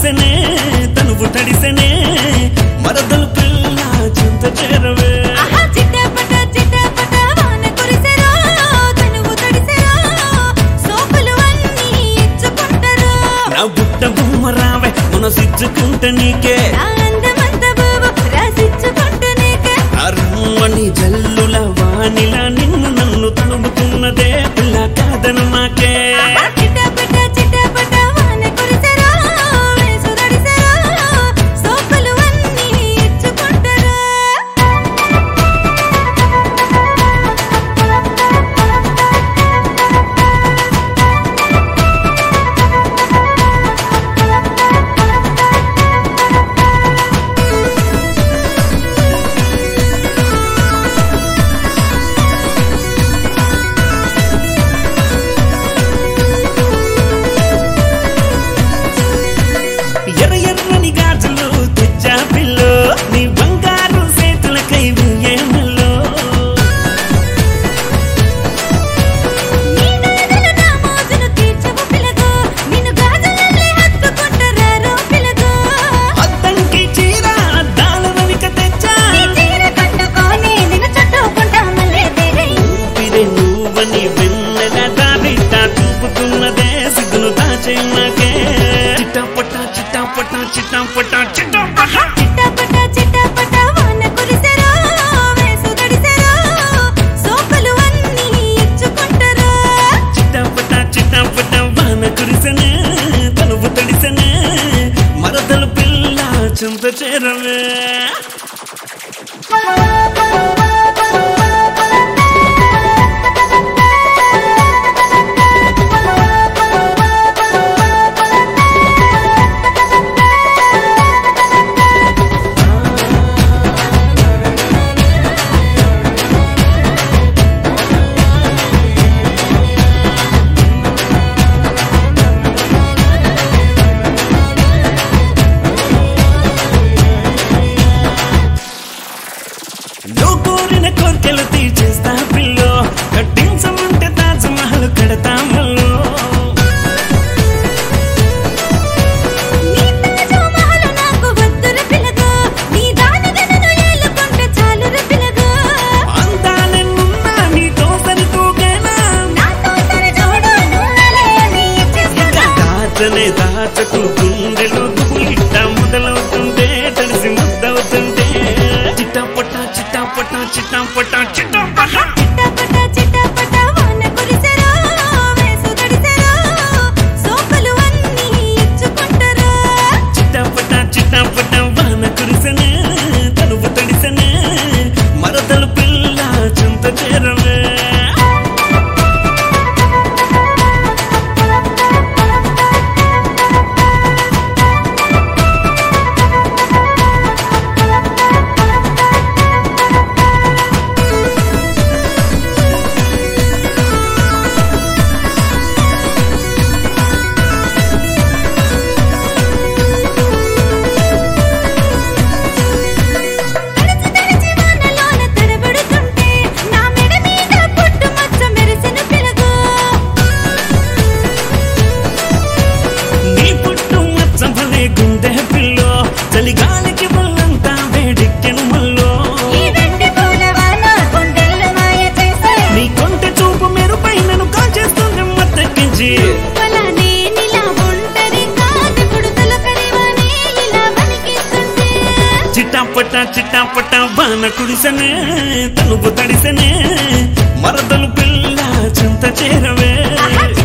కురిసెనే తనువు తడిసెనే మరదలు పిల్ల చింత చేరవే ఆహా చిట్టపట చిట్టపట వాన కురిసెరా తనువు తడిసెరా సోపులు అన్నీ ఇచ్చుకుంటారు నా బుట్ట బొమ్మ రావే మనసిచ్చుకుంట నీకే నా అందమంత బాబు రాసిచ్చుకుంటూ నీకే అరుమణి జల్లుల వానిలా నిన్ను నన్ను తనుముతున్నదే పిల్ల కాదను మాకే ఆహా చిట్టపట చిట్టపట వాన కురిసెరా వేసు తడిసెరా సోపులు అన్నీ ఇచ్చుకుంటారు ఎర్ర ఎర్రని గాజులు తెచ్చా పిల్లో నీ బంగారు చేతులకై ఏమల్లో నీ గాజులు నా మోజును తీర్చవు పిలగో నిన్ను గాజులల్లే హత్తుకుంటారారో పిలగో అద్దంకి చీర అద్దాల రవిక తెచ్చా నీ చీర కట్టుకొని నిన్ను చుట్టుకుంటా మళ్ళీ తిరిగి ఊపిరి నువ్వని వెన్నెల దారిట చూపుతున్నదే సిగ్గును దాచే నాకే చిట్టపట చిట్టపట చిట్టపట చిట్టపట చిట్టపట చిట్టపట వాన కురిసెరా వేసు తడిసెరా సోపులు అన్నీ ఇచ్చుకుంటారు చిట్టపట చిట్టపట వాన కురిసెనే తనువు తడిసెనే మరదలు పిల్ల చింత చేరవే నువ్వు కోరిన కోరికలు తీర్చేస్తా పిల్లో కట్టించమంటే తాజ్ మహల్ కడతా మల్లో నీ తాజు మహల్ నాకు వద్దుర పిలగో నీ దానిగా నన్ను ఏలుకుంటే చాలుర పిలగో అందాలెన్నున్నా నీతో సరితూగేనా నాతో సరి చూడు నువ్వలే నీ ఇచ్చేస్తా దాచనే దాచకు గుండెలు దులిట్ట మొదలవుతుంటే తడిసి ముద్దవుతుంటే చిట్టపట చిట్టపట చిట్టపట చిట్టపట చిట్టపట చిట్టపట వాన కురిసెరా వేసు తడిసెరా సోపులు అన్నీ ఇచ్చుకుంటారు చిట్టపట చిట్టపట వాన కురిసెనే తనువు తడిసెనే మరదలు పిల్ల చింత చేరవే తడిచి తడిచి వానలోన తడబడుతుంటే నా మెడ మీద పుట్టు మచ్చ మెరిసిన పిలగో నీ పుట్టు మచ్చమలే గుండె పిల్లో చలిగాలికి వల్లంతా వేడెక్కెను మల్లో ఈ వెండి పూల వాన గుండెల్లో మాయ చేసే నీ కొంటె చూపు మెరుపై నన్ను కాల్చేస్తుంది మత్తెక్కించి వలా నేనిలా ఒంటరి కాదిప్పుడు తొలకరివానే ఇలా వణికిస్తుంటే చిట్టాపట్ట చిట్టాపట్ట వాన కుడిసెనే తనుపు తడిసెనే మరదలు పిల్ల చింత చేరవే ఆహా